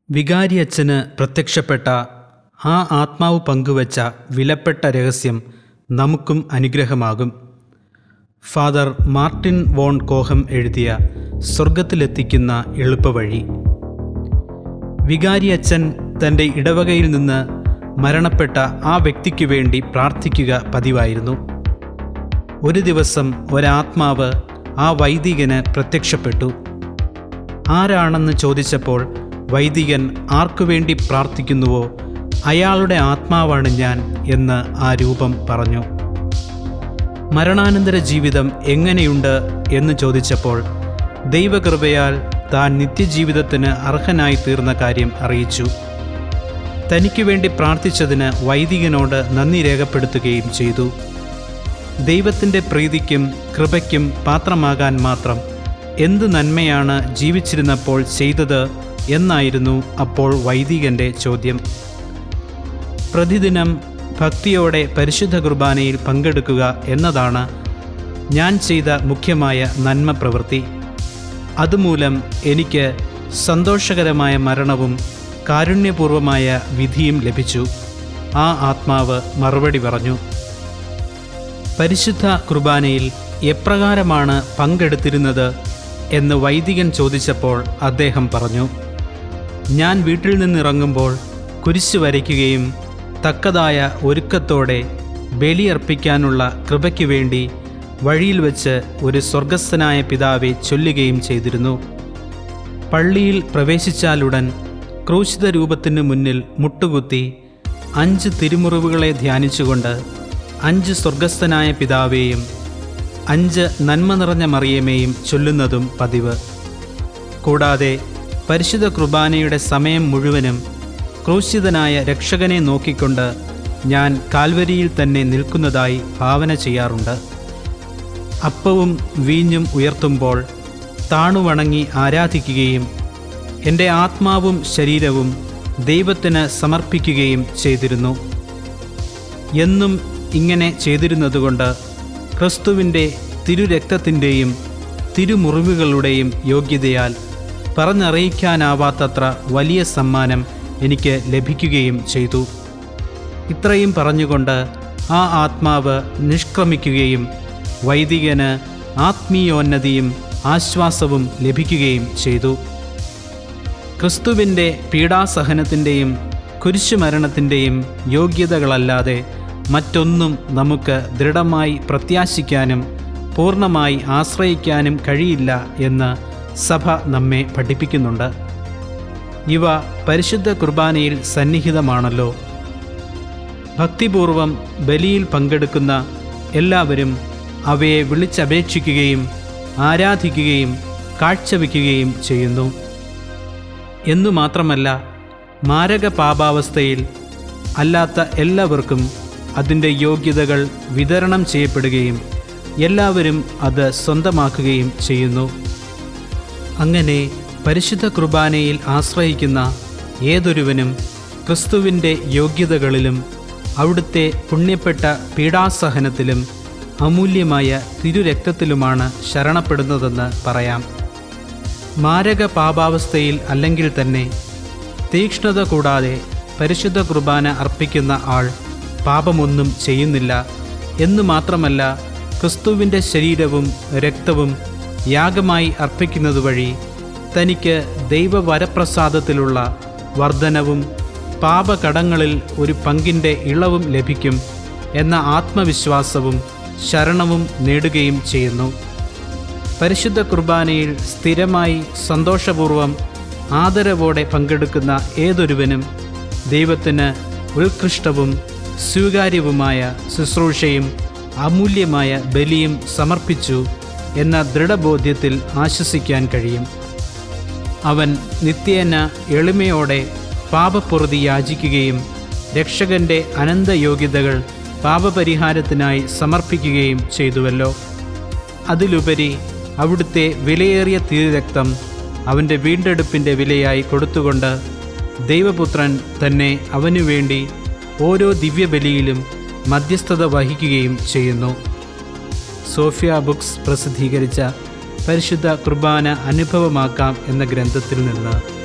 വികാരിയച്ഛന് പ്രത്യക്ഷപ്പെട്ട ആ ആത്മാവ് പങ്കുവച്ച വിലപ്പെട്ട രഹസ്യം നമുക്കും അനുഗ്രഹമാകും ഫാദർ മാർട്ടിൻ വോൺ കോഹം എഴുതിയ സ്വർഗത്തിലെത്തിക്കുന്ന എളുപ്പവഴി വികാരിയച്ഛൻ തൻ്റെ ഇടവകയിൽ നിന്ന് മരണപ്പെട്ട ആ വ്യക്തിക്കു വേണ്ടി പ്രാർത്ഥിക്കുക പതിവായിരുന്നു ഒരു ദിവസം ഒരാത്മാവ് ആ വൈദികന് പ്രത്യക്ഷപ്പെട്ടു ആരാണെന്ന് ചോദിച്ചപ്പോൾ വൈദികൻ ആർക്കു വേണ്ടി പ്രാർത്ഥിക്കുന്നുവോ അയാളുടെ ആത്മാവാണ് ഞാൻ എന്ന് ആ രൂപം പറഞ്ഞു മരണാനന്തര ജീവിതം എങ്ങനെയുണ്ട് എന്ന് ചോദിച്ചപ്പോൾ ദൈവകൃപയാൽ താൻ നിത്യജീവിതത്തിന് അർഹനായി തീർന്ന കാര്യം അറിയിച്ചു തനിക്ക് വേണ്ടി പ്രാർത്ഥിച്ചതിന് വൈദികനോട് നന്ദി രേഖപ്പെടുത്തുകയും ചെയ്തു ദൈവത്തിൻ്റെ പ്രീതിക്കും കൃപയ്ക്കും പാത്രമാകാൻ മാത്രം എന്ത് നന്മയാണ് ജീവിച്ചിരുന്നപ്പോൾ ചെയ്തത് എന്നായിരുന്നു അപ്പോൾ വൈദികൻ്റെ ചോദ്യം പ്രതിദിനം ഭക്തിയോടെ പരിശുദ്ധ കുർബാനയിൽ പങ്കെടുക്കുക എന്നതാണ് ഞാൻ ചെയ്ത മുഖ്യമായ നന്മ പ്രവൃത്തി അതുമൂലം എനിക്ക് സന്തോഷകരമായ മരണവും കാരുണ്യപൂർവമായ വിധിയും ലഭിച്ചു ആ ആത്മാവ് മറുപടി പറഞ്ഞു പരിശുദ്ധ കുർബാനയിൽ എപ്രകാരമാണ് പങ്കെടുത്തിരുന്നത് എന്ന് വൈദികൻ ചോദിച്ചപ്പോൾ അദ്ദേഹം പറഞ്ഞു ഞാൻ വീട്ടിൽ നിന്നിറങ്ങുമ്പോൾ കുരിശ് വരയ്ക്കുകയും തക്കതായ ഒരുക്കത്തോടെ ബലിയർപ്പിക്കാനുള്ള കൃപയ്ക്ക് വേണ്ടി വഴിയിൽ വെച്ച് ഒരു സ്വർഗസ്ഥനായ പിതാവെ ചൊല്ലുകയും ചെയ്തിരുന്നു പള്ളിയിൽ പ്രവേശിച്ചാലുടൻ ക്രൂശിത രൂപത്തിന് മുന്നിൽ മുട്ടുകുത്തി അഞ്ച് തിരുമുറിവുകളെ ധ്യാനിച്ചുകൊണ്ട് അഞ്ച് സ്വർഗസ്ഥനായ പിതാവേയും അഞ്ച് നന്മ നിറഞ്ഞ മറിയമേയും ചൊല്ലുന്നതും പതിവ് കൂടാതെ പരിശുദ്ധ കുർബാനയുടെ സമയം മുഴുവനും ക്രൂശിതനായ രക്ഷകനെ നോക്കിക്കൊണ്ട് ഞാൻ കാൽവരിയിൽ തന്നെ നിൽക്കുന്നതായി ഭാവന ചെയ്യാറുണ്ട് അപ്പവും വീഞ്ഞും ഉയർത്തുമ്പോൾ താണുവണങ്ങി ആരാധിക്കുകയും എൻ്റെ ആത്മാവും ശരീരവും ദൈവത്തിന് സമർപ്പിക്കുകയും ചെയ്തിരുന്നു എന്നും ഇങ്ങനെ ചെയ്തിരുന്നതുകൊണ്ട് ക്രിസ്തുവിൻ്റെ തിരുരക്തത്തിൻ്റെയും തിരുമുറിവുകളുടെയും യോഗ്യതയാൽ പറഞ്ഞറിയിക്കാനാവാത്തത്ര വലിയ സമ്മാനം എനിക്ക് ലഭിക്കുകയും ചെയ്തു ഇത്രയും പറഞ്ഞുകൊണ്ട് ആ ആത്മാവ് നിഷ്ക്രമിക്കുകയും വൈദികന് ആത്മീയോന്നതിയും ആശ്വാസവും ലഭിക്കുകയും ചെയ്തു ക്രിസ്തുവിൻ്റെ പീഡാസഹനത്തിൻ്റെയും കുരിശുമരണത്തിൻ്റെയും യോഗ്യതകളല്ലാതെ മറ്റൊന്നും നമുക്ക് ദൃഢമായി പ്രത്യാശിക്കാനും പൂർണ്ണമായി ആശ്രയിക്കാനും കഴിയില്ല എന്ന് സഭ നമ്മെ പഠിപ്പിക്കുന്നുണ്ട് ഇവ പരിശുദ്ധ കുർബാനയിൽ സന്നിഹിതമാണല്ലോ ഭക്തിപൂർവം ബലിയിൽ പങ്കെടുക്കുന്ന എല്ലാവരും അവയെ വിളിച്ചപേക്ഷിക്കുകയും ആരാധിക്കുകയും കാഴ്ചവെക്കുകയും ചെയ്യുന്നു എന്നു മാത്രമല്ല മാരക പാപാവസ്ഥയിൽ അല്ലാത്ത എല്ലാവർക്കും അതിൻ്റെ യോഗ്യതകൾ വിതരണം ചെയ്യപ്പെടുകയും എല്ലാവരും അത് സ്വന്തമാക്കുകയും ചെയ്യുന്നു അങ്ങനെ പരിശുദ്ധ കുർബാനയിൽ ആശ്രയിക്കുന്ന ഏതൊരുവനും ക്രിസ്തുവിൻ്റെ യോഗ്യതകളിലും അവിടുത്തെ പുണ്യപ്പെട്ട പീഡാസഹനത്തിലും അമൂല്യമായ തിരുരക്തത്തിലുമാണ് ശരണപ്പെടുന്നതെന്ന് പറയാം മാരക പാപാവസ്ഥയിൽ അല്ലെങ്കിൽ തന്നെ തീക്ഷ്ണത കൂടാതെ പരിശുദ്ധ കുർബാന അർപ്പിക്കുന്ന ആൾ പാപമൊന്നും ചെയ്യുന്നില്ല എന്നു മാത്രമല്ല ക്രിസ്തുവിൻ്റെ ശരീരവും രക്തവും യാഗമായി അർപ്പിക്കുന്നത് വഴി തനിക്ക് ദൈവവരപ്രസാദത്തിലുള്ള വർധനവും പാപകടങ്ങളിൽ ഒരു പങ്കിൻ്റെ ഇളവും ലഭിക്കും എന്ന ആത്മവിശ്വാസവും ശരണവും നേടുകയും ചെയ്യുന്നു പരിശുദ്ധ കുർബാനയിൽ സ്ഥിരമായി സന്തോഷപൂർവം ആദരവോടെ പങ്കെടുക്കുന്ന ഏതൊരുവനും ദൈവത്തിന് ഉത്കൃഷ്ടവും സ്വീകാര്യവുമായ ശുശ്രൂഷയും അമൂല്യമായ ബലിയും സമർപ്പിച്ചു എന്ന ദൃഢബോധ്യത്തിൽ ആശ്വസിക്കാൻ കഴിയും അവൻ നിത്യേന എളിമയോടെ പാപപ്പൊറുതി യാചിക്കുകയും രക്ഷകന്റെ അനന്തയോഗ്യതകൾ പാപപരിഹാരത്തിനായി സമർപ്പിക്കുകയും ചെയ്തുവല്ലോ അതിലുപരി അവിടുത്തെ വിലയേറിയ തിരുരക്തം അവൻ്റെ വീണ്ടെടുപ്പിൻ്റെ വിലയായി കൊടുത്തുകൊണ്ട് ദൈവപുത്രൻ തന്നെ അവനു വേണ്ടി ഓരോ ദിവ്യബലിയിലും മധ്യസ്ഥത വഹിക്കുകയും ചെയ്യുന്നു സോഫിയ ബുക്സ് പ്രസിദ്ധീകരിച്ച പരിശുദ്ധ കുർബാന അനുഭവമാക്കാം എന്ന ഗ്രന്ഥത്തിൽ നിന്ന്